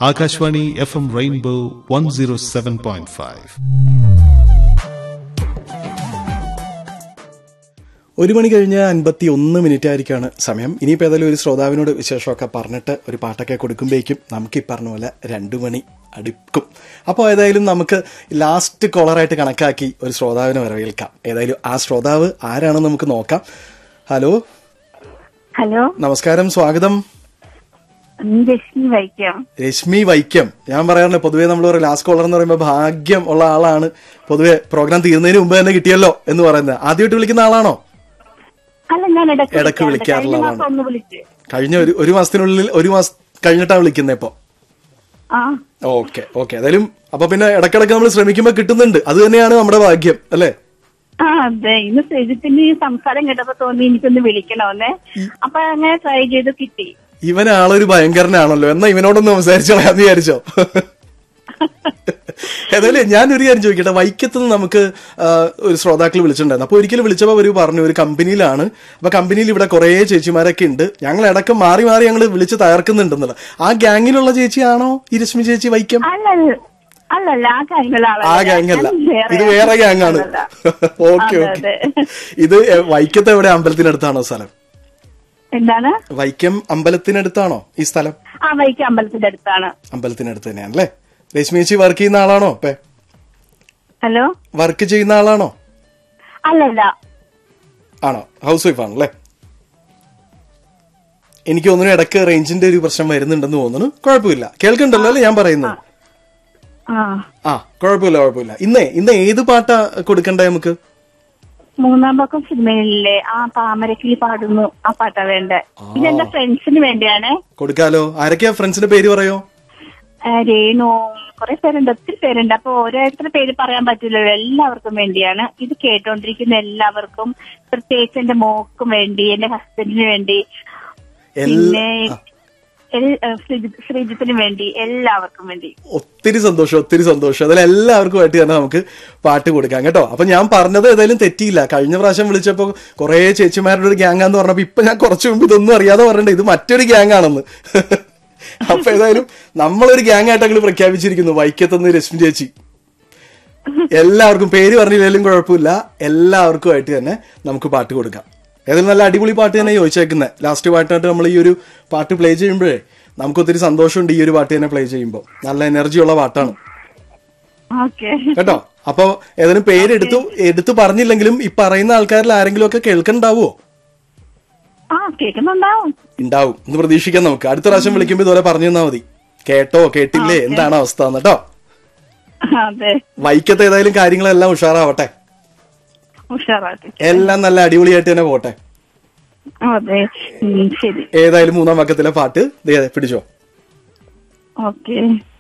Akashvani F M rainbow one zero seven point five ഒരു മണി കഴിഞ്ഞ് അൻപത്തി ഒന്ന് മിനിറ്റ് ആയിരിക്കാണ് സമയം ഇനിയിപ്പോൾ ഏതായാലും ഒരു ശ്രോതാവിനോട് വിശേഷമൊക്കെ പറഞ്ഞിട്ട് ഒരു പാട്ടൊക്കെ കൊടുക്കുമ്പോഴേക്കും നമുക്ക് ഈ പറഞ്ഞ പോലെ രണ്ടു മണി അടുക്കും അപ്പോൾ ഏതായാലും നമുക്ക് ലാസ്റ്റ് കോളറായിട്ട് കണക്കാക്കി ഒരു ശ്രോതാവിനെ വരവേൽക്കാം ഏതായാലും ആ ശ്രോതാവ് ആരാണെന്ന് നമുക്ക് നോക്കാം ഹലോ ഹലോ നമസ്കാരം സ്വാഗതം ഉം, രശ്മി വൈക്കം രശ്മി വൈക്കം ഞാൻ പറയാറുണ്ട് പൊതുവേ നമ്മൾ പറയും ലാസ്റ്റ് കോളർ എന്ന് പറയുമ്പോൾ ഭാഗ്യം ഉള്ള ആളാണ് പൊതുവെ പ്രോഗ്രാം തീരുന്നതിന് മുമ്പ് തന്നെ കിട്ടിയല്ലോ എന്ന് പറയുന്നത് ആദ്യമായിട്ട് വിളിക്കുന്ന ആളാണോ അല്ല ഞാൻ ഇടയ്ക്ക് ഇടയ്ക്ക് വിളിക്കാറുണ്ട്. വിളിക്കാറുള്ള കഴിഞ്ഞ ആളാണ്. മാസം ഒന്ന് വിളിച്ച് കഴിഞ്ഞ ഒരു ഒരു മാസത്തിനുള്ളിൽ ഒരു മാസം കഴിഞ്ഞിട്ടാ വിളിക്കുന്നത് ഇപ്പൊ ആ ഓക്കെ ഓക്കെ ഏതായാലും അപ്പൊ പിന്നെ ഇടക്കിടക്ക് നമ്മൾ ശ്രമിക്കുമ്പോൾ കിട്ടുന്നുണ്ട് അത് തന്നെയാണ് നമ്മുടെ ഭാഗ്യം അല്ലേ ആ അതെ ഇന്ന് ശ്രീജിത്തിന്റെ ഈ സംസാരം കേട്ടപ്പോ തോന്നി എനിക്കൊന്ന് വിളിക്കണമെന്നേ അപ്പൊ അങ്ങനെ ട്രൈ ചെയ്ത് കിട്ടി ഇവൻ ആളൊരു ഭയങ്കരനാണല്ലോ എന്നാ ഇവനോടൊന്ന് സംസാരിച്ചോളാന്ന് വിചാരിച്ചോ ഏതായാലും ഞാൻ ഒരു കാര്യം ചോദിക്കട്ടെ വൈക്കത്ത് നിന്ന് നമുക്ക് ആ, ഒരു ശ്രോതാക്കൾ വിളിച്ചിട്ടുണ്ടായിരുന്നു അപ്പൊ ഒരിക്കലും വിളിച്ചപ്പോൾ അവർ പറഞ്ഞു ഒരു കമ്പനിയിലാണ് അപ്പൊ കമ്പനിയിൽ ഇവിടെ കുറെ ചേച്ചിമാരൊക്കെ ഉണ്ട് ഞങ്ങൾ ഇടക്ക് മാറി മാറി ഞങ്ങൾ വിളിച്ച് തകർക്കുന്നുണ്ടെന്നുള്ള ആ ഗ്യാങ്ങിലുള്ള ചേച്ചിയാണോ ഈ രശ്മി ചേച്ചി വൈക്കം അല്ലല്ല അല്ലല്ല ആ കാര്യമുള്ള ആ ഗ്യാങ് അല്ല ഇത് വേറെ ഗ്യാങ് ആണ് ഓക്കെ അതെ, ഓക്കെ അതെ. ഇത് എ- വൈക്കത്ത് എവിടെ അമ്പലത്തിനടുത്താണോ സ്ഥലം എന്താണ് വൈക്കം അമ്പലത്തിനടുത്താണോ ഈ സ്ഥലം ആ വൈക്കം അമ്പലത്തിന്റെ അടുത്താണ് അമ്പലത്തിനടുത്ത് തന്നെയാണ് അല്ലേ രശ്മി ചേച്ചി വർക്ക് ചെയ്യുന്ന ആളാണോ ഇപ്പൊ ഹലോ വർക്ക് ചെയ്യുന്ന ആളാണോ അല്ലല്ല ആണോ ഹൗസ് വൈഫ് ആണല്ലേ എനിക്ക് തോന്നുന്നു ഇടയ്ക്ക് റേഞ്ചിന്റെ ഒരു പ്രശ്നം വരുന്നുണ്ടെന്ന് തോന്നുന്നു കുഴപ്പമില്ല കേൾക്കണ്ടല്ലോ അല്ലേ ഞാൻ പറയുന്നത് ആ ആ കുഴപ്പമില്ല കുഴപ്പമില്ല ഇന്നേ ഇന്ന് ഏത് പാട്ടാ കൊടുക്കണ്ടേ നമുക്ക് മൂന്നാം പക്കം സിനിമയിലെ ആ താമരക്കിളി പാടുന്നു ആ പാട്ടാ വേണ്ടേ ഇത് എന്റെ ഫ്രണ്ട്സിന് വേണ്ടിയാണ് കൊടുക്കാലോ ആരൊക്കെയാ ഫ്രണ്ട്സിന്റെ പേര് പറയോ ആ, രേണു കുറെ പേരുണ്ട് ഒത്തിരി പേരുണ്ട് അപ്പൊ ഓരോരുത്തരുടെ പേര് പറയാൻ പറ്റില്ലല്ലോ എല്ലാവർക്കും വേണ്ടിയാണ് ഇത് കേട്ടോണ്ടിരിക്കുന്ന എല്ലാവർക്കും പ്രത്യേകിച്ച് എന്റെ മോക്കും വേണ്ടി എന്റെ ഹസ്ബൻഡിന് വേണ്ടി പിന്നെ എല്ലാ എൽ- ഏ, ശ്രീജിത്ത് ശ്രീജിത്തിന് വേണ്ടി എല്ലാവർക്കും വേണ്ടി ഒത്തിരി സന്തോഷം ഒത്തിരി സന്തോഷം അതിൽ എല്ലാവർക്കുമായിട്ട് തന്നെ നമുക്ക് പാട്ട് കൊടുക്കാം കേട്ടോ അപ്പൊ ഞാൻ പറഞ്ഞത് ഏതായാലും തെറ്റിയില്ല കഴിഞ്ഞ പ്രാവശ്യം വിളിച്ചപ്പോ കുറെ ചേച്ചിമാരുടെ ഒരു ഗ്യാങ് ആന്ന് പറഞ്ഞപ്പോ ഇപ്പൊ ഞാൻ കുറച്ചു മുമ്പ് ഇതൊന്നും അറിയാതെ പറഞ്ഞിട്ട് ഇത് മറ്റൊരു ഗ്യാങ് ആണെന്ന് അപ്പൊ ഏതായാലും നമ്മളൊരു ഗ്യാങ് ആയിട്ട് അങ്ങോട്ട് പ്രഖ്യാപിച്ചിരിക്കുന്നു വൈക്കത്തുനിന്ന് രശ്മി ചേച്ചി എല്ലാവർക്കും പേര് പറഞ്ഞില്ലെങ്കിലും കുഴപ്പമില്ല എല്ലാവർക്കുമായിട്ട് തന്നെ നമുക്ക് പാട്ട് കൊടുക്കാം ഏതായാലും നല്ല അടിപൊളി പാട്ട് തന്നെ ചോദിച്ചേക്കുന്നത് ലാസ്റ്റ് പാട്ടായിട്ട് നമ്മൾ ഈ ഒരു പാട്ട് പ്ലേ ചെയ്യുമ്പോഴേ നമുക്ക് ഒത്തിരി സന്തോഷമുണ്ട് ഈ ഒരു പാട്ട് തന്നെ പ്ലേ ചെയ്യുമ്പോൾ നല്ല എനർജി ഉള്ള പാട്ടാണ് ഓക്കെ കേട്ടോ അപ്പൊ ഏതായാലും പേര് എടുത്തു എടുത്തു പറഞ്ഞില്ലെങ്കിലും ഈ പറയുന്ന ആൾക്കാരിൽ ആരെങ്കിലും ഒക്കെ കേൾക്കണ്ടാവോ ആ കേൾക്കുന്നുണ്ടാവും ഉണ്ടാവും എന്ന് പ്രതീക്ഷിക്കാം നമുക്ക് അടുത്ത പ്രാവശ്യം വിളിക്കുമ്പോൾ ഇതുപോലെ പറഞ്ഞു തന്നാ മതി കേട്ടോ കേട്ടില്ലേ എന്താണ് അവസ്ഥ എന്ന് കേട്ടോ അതെ വൈക്കത്തെ ഏതായാലും കാര്യങ്ങളെല്ലാം ഉഷാറാവട്ടെ ഉഷാറാട്ടെ എല്ലാം നല്ല അടിപൊളിയായിട്ട് തന്നെ പോട്ടെ അതെ ഉം, ശരി ഏതായാലും മൂന്നാം പക്കത്തിലെ പാട്ട് ദേ പിടിച്ചോ ഓക്കെ